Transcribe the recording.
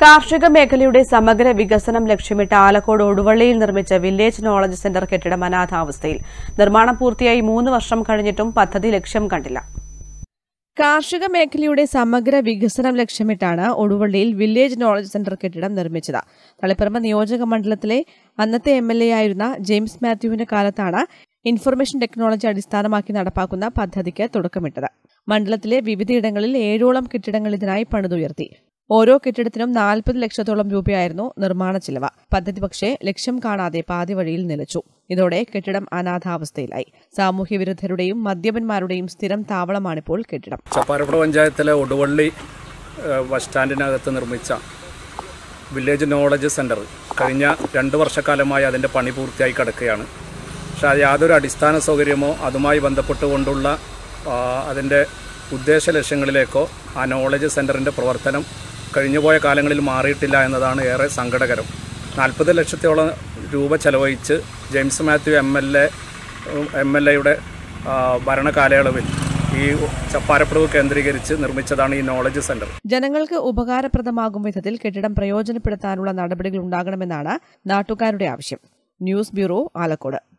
കാർഷിക മേഖലയുടെ സമഗ്ര വികസനം ലക്ഷ്യമിട്ട് ആലക്കോട് ഒടുവള്ളിയിൽ നിർമ്മിച്ച വില്ലേജ് നോളജ് സെന്റർ കെട്ടിടം അനാഥാവസ്ഥയിൽ നിർമ്മാണം പൂർത്തിയായി മൂന്ന് വർഷം കഴിഞ്ഞിട്ടും പദ്ധതി ലക്ഷ്യം കണ്ടില്ല കാർഷിക മേഖലയുടെ സമഗ്ര വികസനം ലക്ഷ്യമിട്ടാണ് ഒടുവള്ളിയിൽ വില്ലേജ് നോളജ് സെന്റർ കെട്ടിടം നിർമ്മിച്ചത് തളിപ്പറമ്പ് നിയോജക മണ്ഡലത്തിലെ അന്നത്തെ എം എൽ എ ആയിരുന്ന ജെയിംസ് മാത്യുവിന്റെ കാലത്താണ് ഇൻഫർമേഷൻ ടെക്നോളജി അടിസ്ഥാനമാക്കി നടപ്പാക്കുന്ന പദ്ധതിക്ക് തുടക്കമിട്ടത് മണ്ഡലത്തിലെ വിവിധയിടങ്ങളിൽ ഏഴോളം കെട്ടിടങ്ങൾ ഇതിനായി പണിതുയർത്തി ഓരോ കെട്ടിടത്തിനും നാൽപ്പത് ലക്ഷത്തോളം രൂപയായിരുന്നു നിർമ്മാണ ചിലവ് പദ്ധതി പക്ഷേ ലക്ഷ്യം കാണാതെ പാതി വഴിയിൽ നിലച്ചു ഇതോടെ കെട്ടിടം അനാഥാവസ്ഥയിലായി സാമൂഹ്യ വിരുദ്ധരുടെയും മദ്യപന്മാരുടെയും സ്ഥിരം താവളമാണിപ്പോൾ കെട്ടിടം ചപ്പാരപ്പുഴ പഞ്ചായത്തിലെ ഒടുവള്ളി ഏഹ്, ബസ് സ്റ്റാൻഡിനകത്ത് നിർമ്മിച്ച വില്ലേജ് നോളജ് സെൻറ്റർ കഴിഞ്ഞ രണ്ട് വർഷക്കാലമായി അതിൻ്റെ പണി പൂർത്തിയായി കിടക്കുകയാണ് പക്ഷേ അത് യാതൊരു അടിസ്ഥാന സൗകര്യമോ അതുമായി ബന്ധപ്പെട്ടുകൊണ്ടുള്ള ആ, അതിൻ്റെ ഉദ്ദേശ ലക്ഷ്യങ്ങളിലേക്കോ ആ നോളജ് സെൻറ്ററിൻ്റെ പ്രവർത്തനം കഴിഞ്ഞുപോയ കാലങ്ങളിൽ മാറിയിട്ടില്ല എന്നതാണ് ഏറെ സങ്കടകരം നാൽപ്പത് ലക്ഷത്തോളം രൂപ ചെലവഴിച്ച് James Mathew M L A M L എയുടെ ഭരണകാലയളവിൽ ഈ ചപ്പാരപ്പുഴവ് കേന്ദ്രീകരിച്ച് നിർമ്മിച്ചതാണ് ഈ നോളജ് സെൻറ്റർ ജനങ്ങൾക്ക് ഉപകാരപ്രദമാകും വിധത്തിൽ കെട്ടിടം പ്രയോജനപ്പെടുത്താനുള്ള നടപടികൾ ഉണ്ടാകണമെന്നാണ് നാട്ടുകാരുടെ ആവശ്യം ന്യൂസ് ബ്യൂറോ ആലക്കോട്